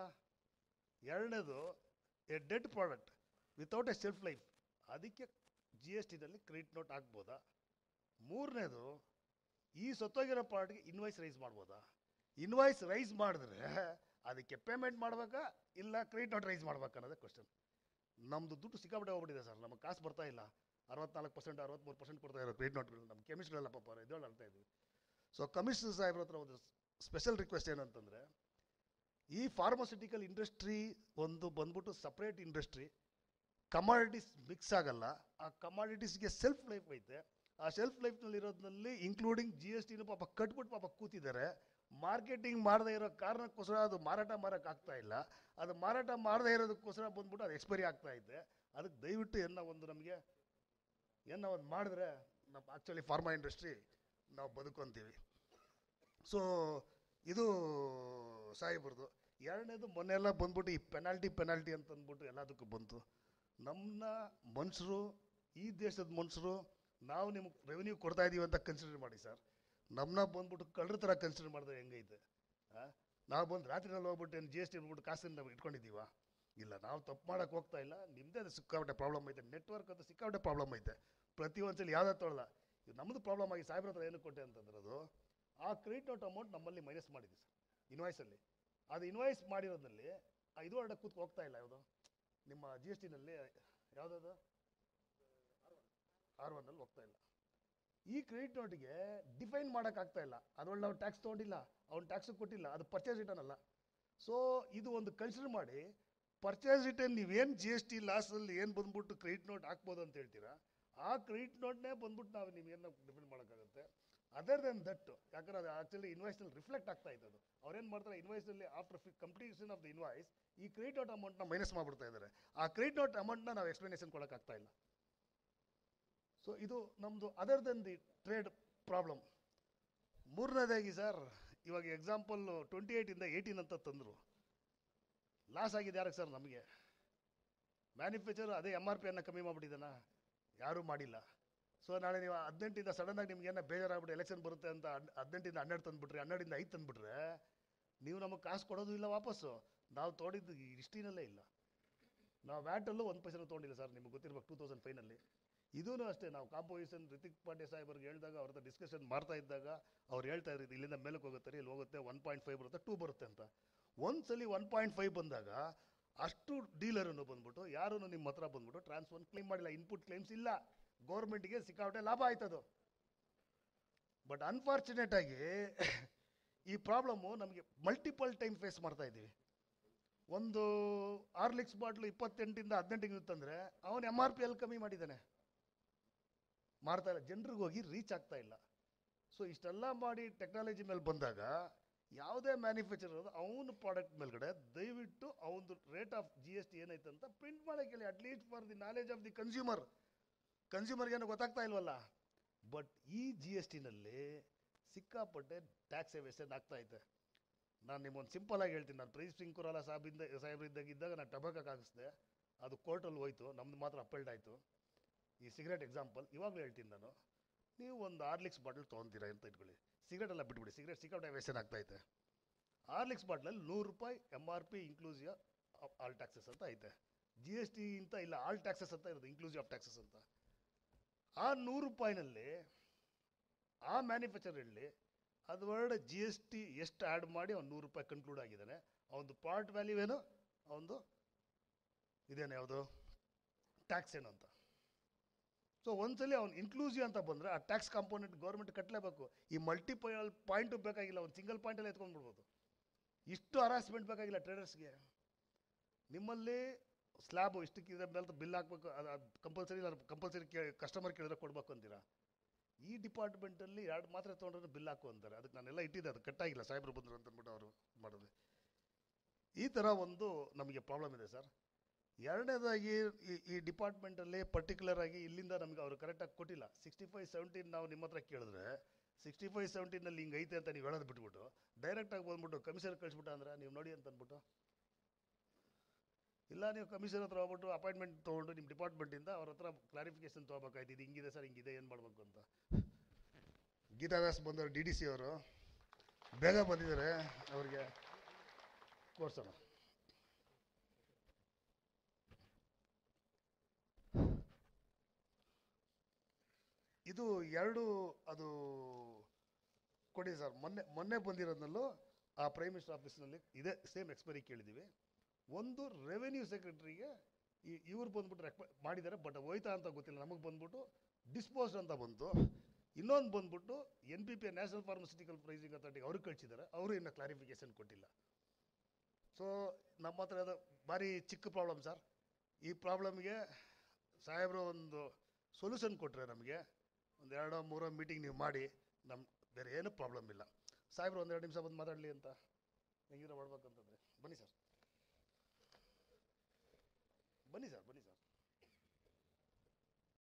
ಎರಡನೇದು a dead product without a self life ಅದಕ್ಕೆ ಜಿ ಎಸ್ ಟಿನಲ್ಲಿ ಕ್ರೆಡಿಟ್ ನೋಟ್ ಹಾಕ್ಬೋದಾ ಮೂರನೇದು ಈ ಸತ್ತೋಗಿರೋ ಪ್ರಾಡಕ್ಟ್ಗೆ ಇನ್ವಾಯ್ಸ್ ರೈಸ್ ಮಾಡ್ಬೋದಾ ಇನ್ವಾಯ್ಸ್ ರೈಸ್ ಮಾಡಿದ್ರೆ ಅದಕ್ಕೆ ಪೇಮೆಂಟ್ ಮಾಡ್ಬೇಕಾ ಇಲ್ಲ ಕ್ರೆಡಿಟ್ ನೋಟ್ ರೈಸ್ ಮಾಡ್ಬೇಕಾ ಅನ್ನೋದೇ ಕ್ವಶನ್ ನಮ್ಮದು ದುಡ್ಡು ಸಿಕ್ಕಾಪಟ್ಟೆ ಹೋಗ್ಬಿಟ್ಟಿದೆ ಸರ್ ನಮಗೆ ಕಾಸು ಬರ್ತಾ ಇಲ್ಲ ಅರವತ್ನಾಲ್ಕು ಪರ್ಸೆಂಟ್ ಅರವತ್ತ್ಮೂರು ಪರ್ಸೆಂಟ್ ಕೊಡ್ತಾ ಇರೋ ಕ್ರೆಡಿಟ್ ನೋಟ್ಗಳು ನಮ್ಮ ಕೆಮಿಸ್ಟ್ಗಳೆಲ್ಲ ಪಾಪ ಇದ್ರಲ್ಲಿ ಅಳ್ತಾ ಇದ್ವಿ ಸೊ ಕಮಿಷನರ್ ಸಾಹೇಬ್ರ ಹತ್ರ ಒಂದು ಸ್ಪೆಷಲ್ ರಿಕ್ವೆಸ್ಟ್ ಏನಂತಂದರೆ ಈ ಫಾರ್ಮಸ್ಯೂಟಿಕಲ್ ಇಂಡಸ್ಟ್ರಿ ಒಂದು ಬಂದ್ಬಿಟ್ಟು ಸಪ್ರೇಟ್ ಇಂಡಸ್ಟ್ರಿ ಕಮಾಡಿಟೀಸ್ ಮಿಕ್ಸ್ ಆಗಲ್ಲ ಆ ಕಮಾಡಿಟೀಸ್ಗೆ ಸೆಲ್ಫ್ ಲೈಫ್ ಐತೆ ಆ ಸೆಲ್ಫ್ ಲೈಫ್ನಲ್ಲಿ ಇರೋದ್ರಲ್ಲಿ ಇನ್ಕ್ಲೂಡಿಂಗ್ ಜಿ ಎಸ್ ಟಿನೂ ಪಾಪ ಕಟ್ಬಿಟ್ಟು ಪಾಪ ಕೂತಿದ್ದಾರೆ ಮಾರ್ಕೆಟಿಂಗ್ ಮಾಡದೇ ಇರೋ ಕಾರಣಕ್ಕೋಸ್ಕರ ಅದು ಮಾರಾಟ ಮಾರಕ್ಕೆ ಆಗ್ತಾ ಇಲ್ಲ ಅದು ಮಾರಾಟ ಮಾಡದೇ ಇರೋದಕ್ಕೋಸ್ಕರ ಬಂದ್ಬಿಟ್ಟು ಅದು ಎಕ್ಸ್ಪೈರಿ ಆಗ್ತಾ ಇದೆ ಅದಕ್ಕೆ ದಯವಿಟ್ಟು ಏನೋ ಒಂದು ನಮಗೆ ಏನೋ ಒಂದು ಮಾಡಿದ್ರೆ ನಮ್ಮ ಆ್ಯಕ್ಚುಲಿ ಫಾರ್ಮಾ ಇಂಡಸ್ಟ್ರಿ ನಾವು ಬದುಕೊಂತೀವಿ ಸೊ ಇದು ಸಾಹೇಬ್ರದ್ದು ಎರಡನೇದು ಮೊನ್ನೆಲ್ಲ ಬಂದ್ಬಿಟ್ಟು ಈ ಪೆನಾಲ್ಟಿ ಪೆನಾಲ್ಟಿ ಅಂತ ಅಂದ್ಬಿಟ್ಟು ಎಲ್ಲದಕ್ಕೂ ಬಂತು ನಮ್ಮನ್ನ ಮನುಷ್ಯರು ಈ ದೇಶದ ಮನುಷ್ಯರು ನಾವು ನಿಮ್ಗೆ ರೆವೆನ್ಯೂ ಕೊಡ್ತಾ ಇದೀವಿ ಅಂತ ಕನ್ಸಿಡರ್ ಮಾಡಿ ಸರ್ ನಮ್ಮನ್ನ ಬಂದ್ಬಿಟ್ಟು ಕಳ್ಳರ ಥರ ಕನ್ಸಿಡರ್ ಮಾಡಿದ್ರೆ ಹೆಂಗೈತೆ ಆ? ನಾವು ಬಂದು ರಾತ್ರಿನಲ್ಲಿ ಹೋಗ್ಬಿಟ್ಟು ಏನು ಜಿ ಎಸ್ ಟಿ ಬಂದ್ಬಿಟ್ಟು ಕಾಸನ್ನು ನಾವು ಇಟ್ಕೊಂಡಿದ್ದೀವ ಇಲ್ಲ ನಾವು ತಪ್ಪು ಮಾಡೋಕೆ ಹೋಗ್ತಾ ಇಲ್ಲ ನಿಮ್ಮದೇ ಅದು ಸಿಕ್ಕಾಪಟ್ಟೆ ಪ್ರಾಬ್ಲಮ್ ಐತೆ ನೆಟ್ವರ್ಕ್ ಅಂತ ಸಿಕ್ಕಾಪಟ್ಟೆ ಪ್ರಾಬ್ಲಮ್ ಐತೆ ಪ್ರತಿ ಒಂದ್ಸಲಿ ಯಾವ್ದು ತೊಗೊಳ್ಳ ಇದು ನಮ್ಮದು ಪ್ರಾಬ್ಲಮ್ ಆಗಿ ಸಾಹೇಬ್ರ ಹತ್ರ ಏನಕ್ಕೆ ಕೊಟ್ಟೆ ಅಂತಂದ್ರೆ ಅದು ಆ ಕ್ರೆಡಿಟ್ ನೋಟ್ ಅಮೌಂಟ್ ನಮ್ಮಲ್ಲಿ ಮೈನಸ್ ಮಾಡಿದ್ವಿ ಸರ್ ಇನ್ವಾಯ್ಸಲ್ಲಿ ಅದು ಇನ್ವಾಯ್ಸ್ ಮಾಡಿರೋದ್ರಲ್ಲಿ ಆ ಇದು ಹೊರಡೆ ಕೂತ್ಕೊ ಹೋಗ್ತಾ ಇಲ್ಲ ಯಾವುದು ನಿಮ್ಮ ಜಿ ಎಸ್ ಟಿನಲ್ಲಿ ಯಾವುದದು ಆರ್ ಒನ್ನಲ್ಲಿ ಹೋಗ್ತಾ ಇಲ್ಲ ಈ ಕ್ರೆಡಿಟ್ ನೋಟಿಗೆ ಡಿಫೈನ್ ಮಾಡೋಕ್ಕಾಗ್ತಾ ಇಲ್ಲ ಅದ್ರೊಳಗೆ ನಾವು ಟ್ಯಾಕ್ಸ್ ತೊಗೊಂಡಿಲ್ಲ ಅವ್ನು ಟ್ಯಾಕ್ಸ್ ಕೊಟ್ಟಿಲ್ಲ ಅದು ಪರ್ಚೇಸ್ ರಿಟರ್ನ್ ಅಲ್ಲ ಸೊ ಇದು ಒಂದು ಕನ್ಸಿಡರ್ ಮಾಡಿ ಪರ್ಚೇಸ್ ರಿಟರ್ನ್ ನೀವೇನು ಜಿ ಎಸ್ ಟಿ ಲಾಸಲ್ಲಿ ಏನು ಬಂದ್ಬಿಟ್ಟು ಕ್ರೆಡಿಟ್ ನೋಟ್ ಹಾಕ್ಬೋದು ಅಂತ ಹೇಳ್ತೀರಾ ಆ ಕ್ರೆಡಿಟ್ ನೋಟ್ನೇ ಬಂದ್ಬಿಟ್ಟು ನಾವು ನಿಮಗೇನು ಡಿಪೆಂಡ್ ಮಾಡೋಕ್ಕಾಗುತ್ತೆ ಅದರ್ ದೆನ್ ದಟ್ ಯಾಕಂದ್ರೆ ಅದು ಆಕ್ಚುಲಿ ಇನ್ವಾಯ್ಸ್ನಲ್ಲಿ ರಿಫ್ಲೆಕ್ಟ್ ಆಗ್ತಾ ಇದೆ ಅದು ಅವ್ರೇನು ಮಾಡ್ತಾರೆ ಇನ್ವಾಯ್ಸಲ್ಲಿ after completion of the invoice ಈ ಕ್ರೆಡಿಟ್ ನೋಟ್ ಅಮೌಂಟ್ನ ಮೈನಸ್ ಮಾಡ್ಬಿಡ್ತಾ ಇದ್ದಾರೆ ಆ ಕ್ರೆಡಿಟ್ ನೋಟ್ ಅಮೌಂಟ್ನ ನಾವು ಎಕ್ಸ್ಪ್ಲನೇಷನ್ ಕೊಡೋಕ್ಕಾಗ್ತಾ ಇಲ್ಲ ಸೊ ಇದು ನಮ್ಮದು other than the trade problem ಮೂರನೇದಾಗಿ ಸರ್ ಇವಾಗ ಎಕ್ಸಾಂಪಲ್ ಟ್ವೆಂಟಿ ಏಯ್ಟಿಂದ ಏಯ್ಟೀನ್ ಅಂತ ತಂದರು ಲಾಸ್ ಆಗಿದೆ ಯಾರಿಗೆ ಸರ್ ನಮಗೆ ಮ್ಯಾನುಫ್ಯಾಕ್ಚರ್ ಅದೇ ಎಮ್ ಆರ್ ಪಿಯನ್ನು ಕಮ್ಮಿ ಮಾಡಿಬಿಟ್ಟಿದ್ದಾನ ಯಾರೂ ಮಾಡಿಲ್ಲ ಸೊ ನಾಳೆ ನೀವು ಹದಿನೆಂಟಿಂದ ಸಡನ್ನಾಗಿ ನಿಮ್ಗೆ ಏನೋ ಬೇಜಾರಾಗ್ಬಿಟ್ಟು ಎಲೆಕ್ಷನ್ ಬರುತ್ತೆ ಅಂತ ಹದ್- ಹದಿನೆಂಟಿಂದ ಹನ್ನೆರಡು ತಂದುಬಿಟ್ರೆ ಹನ್ನೆರಡಿಂದ ಐದು ತಂದುಬಿಟ್ರೆ ನೀವು ನಮಗೆ ಕಾಸು ಕೊಡೋದು ಇಲ್ಲ ವಾಪಸ್ಸು ನಾವು ತೊಗೊಂಡಿದ್ದು ಈ ಹಿಸ್ಟ್ರಿನಲ್ಲೇ ಇಲ್ಲ ನಾವು ವ್ಯಾಟಲ್ಲೂ ಒಂದು ಪೈಸೆನೂ ತೊಗೊಂಡಿಲ್ಲ ಸರ್ ನಿಮಗೆ ಗೊತ್ತಿರ್ಬೇಕು ಟೂ ತೌಸಂಡ್ ಫೈನಲ್ಲಿ ಇದೂ ಅಷ್ಟೇ ನಾವು ಕಾಂಪೋಸಿಷನ್ ರಿತಿಕ್ ಪಾಂಡೆ ಸಾಹೇಬ್ರಿಗೆ ಹೇಳಿದಾಗ ಅವ್ರ ಹತ್ರ ಡಿಸ್ಕಷನ್ ಮಾಡ್ತಾ ಇದ್ದಾಗ ಅವ್ರು ಹೇಳ್ತಾ ಇದ್ರು ಇದು ಇಲ್ಲಿಂದ ಮೇಲಕ್ಕೆ ಹೋಗುತ್ತೆ ರೀ ಇಲ್ಲಿ ಹೋಗುತ್ತೆ ಒನ್ ಪಾಯಿಂಟ್ ಫೈವ್ ಬರುತ್ತೆ ಟೂ ಬರುತ್ತೆ ಅಂತ ಒಂದ್ಸಲಿ ಒನ್ ಪಾಯಿಂಟ್ ಫೈವ್ ಬಂದಾಗ ಅಷ್ಟು ಡೀಲರನ್ನು ಬಂದ್ಬಿಟ್ಟು ಯಾರೂ ನಿಮ್ಮ ಹತ್ರ ಬಂದ್ಬಿಟ್ಟು ಟ್ರಾನ್ಸ್ಫರ್ ಕ್ಲೈಮ್ ಮಾಡಿಲ್ಲ ಇನ್ಪುಟ್ ಕ್ಲೈಮ್ಸ್ ಇಲ್ಲ ಗೌರ್ಮೆಂಟ್ಗೆ ಸಿಕ್ಕಾಪಟ್ಟೆ ಲಾಭ ಆಯ್ತದು ಬಟ್ ಅನ್ಫಾರ್ಚುನೇಟ್ ಆಗಿ ಈ ಪ್ರಾಬ್ಲಮ್ಮು ನಮಗೆ ಮಲ್ಟಿಪಲ್ ಟೈಮ್ ಫೇಸ್ ಮಾಡ್ತಾ ಇದ್ದೀವಿ ಒಂದು ಆರ್ಲಿಕ್ಸ್ ಬಾಟ್ಲು ಇಪ್ಪತ್ತೆಂಟಿಂದ ಹದಿನೆಂಟಿಗೆ ಇತ್ತಂದ್ರೆ ಅವನು ಎಮ್ ಆರ್ ಪಿ ಎಲ್ ಕಮ್ಮಿ ಮಾಡಿದ್ದಾನೆ ಮಾಡ್ತಾ ಇಲ್ಲ ಜನರಿಗೆ ಹೋಗಿ ರೀಚ್ ಆಗ್ತಾ ಇಲ್ಲ ಸೊ ಇಷ್ಟೆಲ್ಲ ಮಾಡಿ ಟೆಕ್ನಾಲಜಿ ಮೇಲೆ ಬಂದಾಗ ಯಾವುದೇ ಮ್ಯಾನುಫ್ಯಾಕ್ಚರರ್ ಅವನ ಪ್ರಾಡಕ್ಟ್ ಮೇಲ್ಗಡೆ ದಯವಿಟ್ಟು ಅವನದು rate of G S T ಏನೈತೆ ಅಂತ ಪ್ರಿಂಟ್ ಮಾಡೋಕೆ ಹೇಳಿ at least for the knowledge of the consumer ಕನ್ಸ್ಯೂಮರ್ಗೇನು ಗೊತ್ತಾಗ್ತಾ ಇಲ್ವಲ್ಲ ಬಟ್ ಈ ಜಿ ಎಸ್ ಟಿನಲ್ಲಿ ಸಿಕ್ಕಾಪಟ್ಟೆ ಟ್ಯಾಕ್ಸ್ ಎವೇಷನ್ ಆಗ್ತಾ ಐತೆ ನಾನು ನಿಮ್ಮೊಂದು ಸಿಂಪಲ್ ಆಗಿ ಹೇಳ್ತೀನಿ ನಾನು ಪ್ರದೀಪ್ ಸಿಂಗ್ ಕುರಾಲ ಸಾಹೇಬಿಂದ ಸಾಹೇಬ್ರಿದ್ದಾಗ ಇದ್ದಾಗ ನಾನು ಟಬಾಕಕ್ಕೆ ಹಾಕಿಸ್ದೆ ಅದು ಕೋರ್ಟಲ್ಲಿ ಹೋಯ್ತು ನಮ್ದು ಮಾತ್ರ ಅಪೆಲ್ಡ್ ಆಯಿತು ಈ ಸಿಗರೇಟ್ ಎಕ್ಸಾಂಪಲ್ ಇವಾಗಲೂ ಹೇಳ್ತೀನಿ ನಾನು ನೀವು ಒಂದು ಆರ್ಲಿಕ್ಸ್ ಬಾಟಲ್ ತೊಗೊತೀರಾ ಅಂತ ಇಟ್ಕೊಳ್ಳಿ ಸಿಗರೇಟ್ ಎಲ್ಲ ಬಿಟ್ಬಿಡಿ ಸಿಗರೇಟ್ ಸಿಕ್ಕಾಪಟ್ಟೆ ವ್ಯಸನ ಆಗ್ತೈತೆ ಆರ್ಲಿಕ್ಸ್ ಬಾಟ್ಲಲ್ಲಿ ನೂರು ರೂಪಾಯಿ M R P inclusive all taxes ಅಂತ ಐತೆ ಜಿ ಎಸ್ ಟಿ ಅಂತ ಇಲ್ಲ ಆಲ್ ಟ್ಯಾಕ್ಸಸ್ ಅಂತ ಇರೋದು ಇನ್ಕ್ಲೂಸಿವ್ ಆಫ್ ಟ್ಯಾಕ್ಸಸ್ ಅಂತ ಆ ನೂರು ರೂಪಾಯಿನಲ್ಲಿ ಆ ಮ್ಯಾನುಫ್ಯಾಕ್ಚರ್ ಹೇಳಿ ಅದು ಒಳ್ಳೆ ಜಿ ಎಸ್ ಟಿ ಎಷ್ಟು ಆ್ಯಡ್ ಮಾಡಿ ಅವ್ನು ನೂರು ರೂಪಾಯಿ ಕನ್ಕ್ಲೂಡ್ ಆಗಿದ್ದಾನೆ ಅವನದು ಪಾರ್ಟ್ ವ್ಯಾಲ್ಯೂ ಏನು ಅವನದು ಇದೇನು ಯಾವುದು ಟ್ಯಾಕ್ಸ್ ಏನು ಅಂತ ಸೊ ಒಂದ್ಸಲಿ ಅವ್ನು ಇನ್ಕ್ಲೂಸಿವ್ ಅಂತ ಬಂದರೆ ಆ ಟ್ಯಾಕ್ಸ್ ಕಾಂಪೋನೆಂಟ್ ಗೌರ್ಮೆಂಟ್ ಕಟ್ಟಲೇಬೇಕು ಈ ಮಲ್ಟಿಪಲ್ ಪಾಯಿಂಟು ಬೇಕಾಗಿಲ್ಲ ಒಂದು ಸಿಂಗಲ್ ಪಾಯಿಂಟಲ್ಲಿ ಎತ್ಕೊಂಡ್ಬಿಡ್ಬೋದು ಇಷ್ಟು ಹರಾಸ್ಮೆಂಟ್ ಬೇಕಾಗಿಲ್ಲ ಟ್ರೇಡರ್ಸ್ಗೆ ನಿಮ್ಮಲ್ಲಿ ಸ್ಲ್ಯಾಬು ಇಷ್ಟಕ್ಕಿದೆ ಮೇಲೆ ಬಿಲ್ ಹಾಕ್ಬೇಕು ಅದು ಕಂಪಲ್ಸರಿ ನಾನು ಕಂಪಲ್ಸರಿ ಕೇ ಕಸ್ಟಮರ್ ಕೇಳಿದ್ರೆ ಕೊಡ್ಬೇಕು ಅಂತೀರಾ ಈ ಡಿಪಾರ್ಟ್ಮೆಂಟಲ್ಲಿ ಎರಡು ಮಾತ್ರೆ ತೊಗೊಂಡ್ರೆ ಬಿಲ್ ಹಾಕು ಅಂತಾರೆ ಅದಕ್ಕೆ ನಾನೆಲ್ಲ ಇಟ್ಟಿದ್ದೆ ಅದು ಕಟ್ಟಾಗಿಲ್ಲ ಸಾಹೇಬ್ರು ಬಂದರು ಅಂತ ಅಂದ್ಬಿಟ್ಟು ಅವರು ಮಾಡೋದು ಈ ಥರ ಒಂದು ನಮಗೆ ಪ್ರಾಬ್ಲಮ್ ಇದೆ ಸರ್ ಎರಡನೇದಾಗಿ ಈ ಈ ಡಿಪಾರ್ಟ್ಮೆಂಟಲ್ಲಿ ಪರ್ಟಿಕ್ಯುಲರ್ ಆಗಿ ಇಲ್ಲಿಂದ ನಮಗೆ ಅವರು ಕರೆಕ್ಟಾಗಿ ಕೊಟ್ಟಿಲ್ಲ ಸಿಕ್ಸ್ಟಿ ಫೈವ್ ಸೆವೆಂಟೀನ್ ನಾವು ನಿಮ್ಮ ಹತ್ರ ಕೇಳಿದ್ರೆ ಸಿಕ್ಸ್ಟಿ ಫೈವ್ ಸೆವೆಂಟೀನಲ್ಲಿ ಹಿಂಗೆ ಐತೆ ಅಂತ ನೀವು ಹೇಳೋದು ಬಿಟ್ಬಿಟ್ಟು ಡೈರೆಕ್ಟಾಗಿ ಬಂದ್ಬಿಟ್ಟು ಕಮಿಷನರ್ ಕಳಿಸ್ಬಿಟ್ಟು ಅಂದ್ರೆ ನೀವು ನೋಡಿ ಅಂತ ಅಂದ್ಬಿಟ್ಟು ಇಲ್ಲ ನೀವು ಕಮಿಷನರ್ ಹತ್ರ ಹೋಗ್ಬಿಟ್ಟು ಅಪಾಯಿಂಟ್ಮೆಂಟ್ ತೊಗೊಂಡು ನಿಮ್ಮ ಡಿಪಾರ್ಟ್ಮೆಂಟಿಂದ ಅವ್ರ ಹತ್ರ ಕ್ಲಾರಿಫಿಕೇಶನ್ ತೊಗೋಬೇಕಾಯ್ತು ಇದು ಹಿಂಗಿದೆ ಸರ್ ಹಿಂಗಿದೆ ಏನು ಮಾಡಬೇಕು ಅಂತ ಗೀತಾ ವ್ಯಾಸ್ ಬಂದವರು ಡಿ ಡಿ ಸಿ ಅವರು ಬೇಗ ಬಂದಿದ್ದಾರೆ ಅವ್ರಿಗೆ ಕೋರ್ಸೋಣ ಇದು ಎರಡು ಅದು ಕೊಡಿ ಸರ್ ಮೊನ್ನೆ ಮೊನ್ನೆ ಬಂದಿರೋದ್ರಲ್ಲೂ ಆ ಪ್ರೈಮ್ ಮಿನಿಸ್ಟರ್ ಆಫೀಸ್ನಲ್ಲಿ ಇದೇ ಸೇಮ್ ಎಕ್ಸ್ಪೈರಿ ಕೇಳಿದ್ದೀವಿ ಒಂದು ರೆವೆನ್ಯೂ ಸೆಕ್ರೆಟರಿಗೆ ಈ ಇವ್ರು ಬಂದ್ಬಿಟ್ಟು ರೆಕ್ಮ ಮಾಡಿದ್ದಾರೆ ಬಟ್ ಹೋಯ್ತಾ ಅಂತ ಗೊತ್ತಿಲ್ಲ ನಮಗೆ ಬಂದ್ಬಿಟ್ಟು ಡಿಸ್ಪೋಸ್ಡ್ ಅಂತ ಬಂತು ಇನ್ನೊಂದು ಬಂದ್ಬಿಟ್ಟು N P P national pharmaceutical pricing ಅಥಾರಿಟಿಗೆ ಅವ್ರಿಗೆ ಕಳಿಸಿದ್ದಾರೆ ಅವರು ಇನ್ನೂ ಕ್ಲಾರಿಫಿಕೇಶನ್ ಕೊಟ್ಟಿಲ್ಲ ಸೊ ನಮ್ಮ ಹತ್ರ ಅದು ಭಾರಿ ಚಿಕ್ಕ ಪ್ರಾಬ್ಲಮ್ ಸರ್ ಈ ಪ್ರಾಬ್ಲಮ್ಗೆ ಸಾಹೇಬರು ಒಂದು ಸೊಲ್ಯೂಷನ್ ಕೊಟ್ಟರೆ ನಮಗೆ ಒಂದು ಎರಡೋ ಮೂರೋ ಮೀಟಿಂಗ್ ನೀವು ಮಾಡಿ ನಮ್ಮ ಬೇರೆ ಏನೂ ಪ್ರಾಬ್ಲಮ್ ಇಲ್ಲ ಸಾಹೇಬರು ಒಂದು ಎರಡು ನಿಮಿಷ ಬಂದು ಮಾತಾಡಲಿ ಅಂತ ಹೆಂಗಿರೋ ಮಾಡ್ಬೇಕಂತಂದ್ರೆ ಬನ್ನಿ ಸರ್ ಬನ್ನಿ ಸರ್ ಬನ್ನಿ